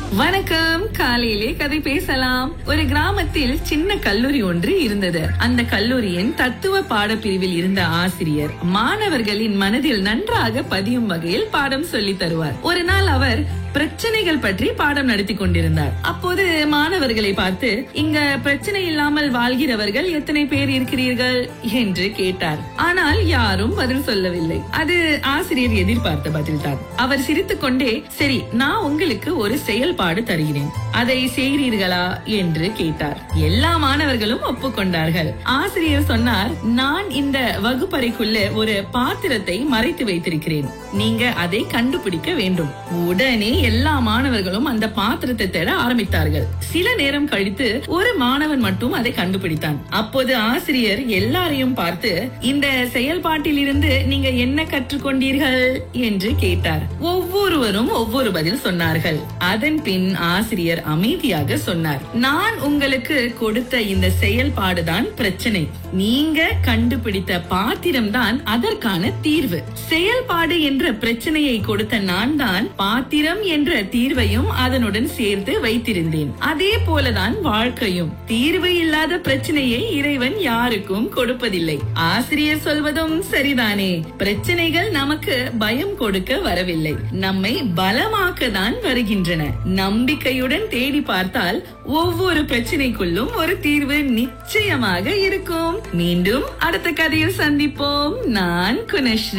வணக்கம் காலையிலே கதை பேசலாம் ஒரு கிராமத்தில் சின்ன கல்லூரி ஒன்று இருந்தது அந்த கல்லூரியின் தத்துவ பாடப்பிரிவில் இருந்த ஆசிரியர் மாணவர்களின் மனதில் நன்றாக பதியும் வகையில் பாடம் சொல்லி தருவார் ஒரு நாள் அவர் பிரச்சனைகள் பற்றி பாடம் நடத்தி கொண்டிருந்தார் அப்போது மாணவர்களை பார்த்து இங்க பிரச்சனை இல்லாமல் வாழ்கிறவர்கள் எத்தனை பேர் இருக்கிறீர்கள் என்று கேட்டார் ஆனால் யாரும் பதில் சொல்லவில்லை அது ஆசிரியர் எதிர்பார்த்த பதில்தான் அவர் சிரித்துக்கொண்டே சரி நான் உங்களுக்கு ஒரு செயல்பாடு தருகிறேன் அதை செய்கிறீர்களா என்று கேட்டார் எல்லா மாணவர்களும் ஒப்புக்கொண்டார்கள் ஆசிரியர் சொன்னார் நான் இந்த வகுப்பறைக்குள்ள ஒரு பாத்திரத்தை மறைத்து வைத்திருக்கிறேன் நீங்க அதை கண்டுபிடிக்க வேண்டும் உடனே எல்லா மாணவர்களும் அந்த பாத்திரத்தை தேட ஆரம்பித்தார்கள் சில நேரம் கழித்து ஒரு மாணவன் மட்டும் அதை கண்டுபிடித்தான் அப்போது ஆசிரியர் எல்லாரையும் பார்த்து இந்த செயல்பாட்டில் இருந்து நீங்க என்ன கற்றுக்கொண்டீர்கள் என்று கேட்டார் ஒவ்வொருவரும் ஒவ்வொரு பதில் சொன்னார்கள் அதன் பின் ஆசிரியர் அமைதியாக சொன்னார் நான் உங்களுக்கு கொடுத்த இந்த செயல்பாடுதான் பிரச்சனை நீங்க கண்டுபிடித்த பாத்திரம் தான் அதற்கான தீர்வு செயல்பாடு என்ற பிரச்சனையை கொடுத்த நான் தான் பாத்திரம் என்ற தீர்வையும் அதனுடன் சேர்த்து வைத்திருந்தேன் அதே போலதான் வாழ்க்கையும் தீர்வு இல்லாத பிரச்சனையை இறைவன் யாருக்கும் கொடுப்பதில்லை ஆசிரியர் சொல்வதும் சரிதானே பிரச்சனைகள் நமக்கு பயம் கொடுக்க வரவில்லை நம்மை பலமாக்க தான் வருகின்றன நம்பிக்கையுடன் தேடி பார்த்தால் ஒவ்வொரு பிரச்சனைக்குள்ளும் ஒரு தீர்வு நிச்சயமாக இருக்கும் மீண்டும் அடுத்த கதையில் சந்திப்போம் நான் குணஸ்ரீ